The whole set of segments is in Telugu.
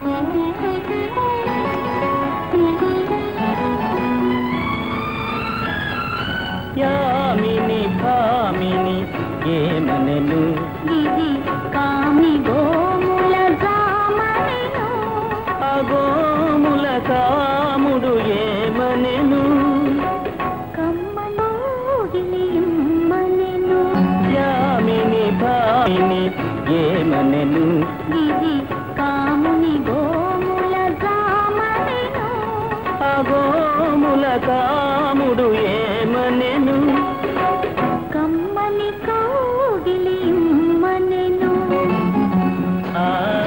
యామిని భామిని ఏమనెను ఇది కామి గోముల జామనెను అగోముల కాముడు ఏమనెను కమ్మను గిలియమ్మనెను యామిని భామిని ఏమనెను ఇది కాముని గోముల జామనెను అగోముల కాముడు ఏమనెను కమ్మని కౌగిలియమ్మనెను ఆ,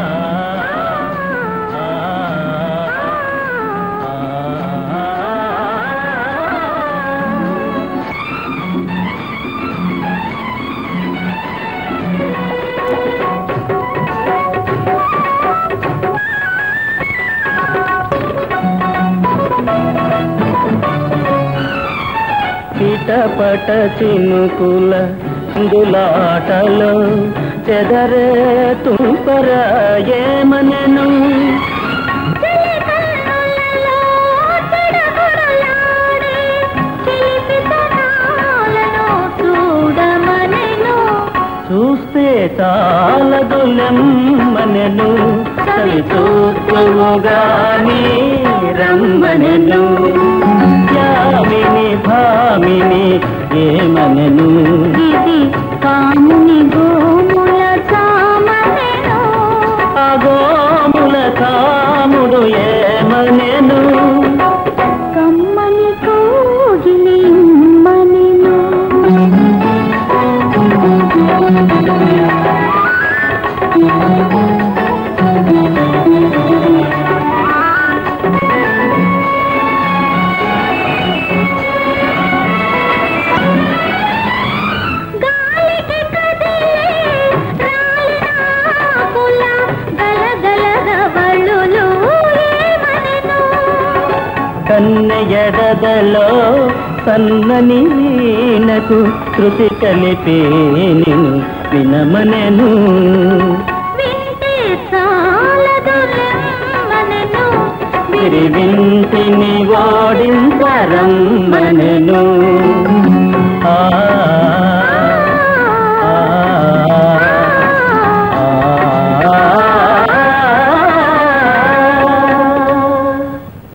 ఆ, ఆ. చిటపట చినుకుల దులాటలో చెదరే తుంపర ఏమనెను చెలి కన్నులలో తడబడలాడే చిలిపితనాలను చూడమనెను చూస్తే చాలదులెమ్మనెను చవి చూపుగాని రమ్మనెను యామిని భామిని ఏమనెను ఇది కాముని గోముల చామనెను అగోముల కాముడు ఏమనెను కమ్మని కోగిలిమ్మనెను గాలికి కదిలే రాలినాకుల గలగల రవళులు ఏమనెను కన్నెయడదలో సన్నని వీణకు శృతి కలిపి నిన్ను వినమనెను వింటే చాలదు లెమ్మనెను విరి వింటిని ఓడించరమ్మనెను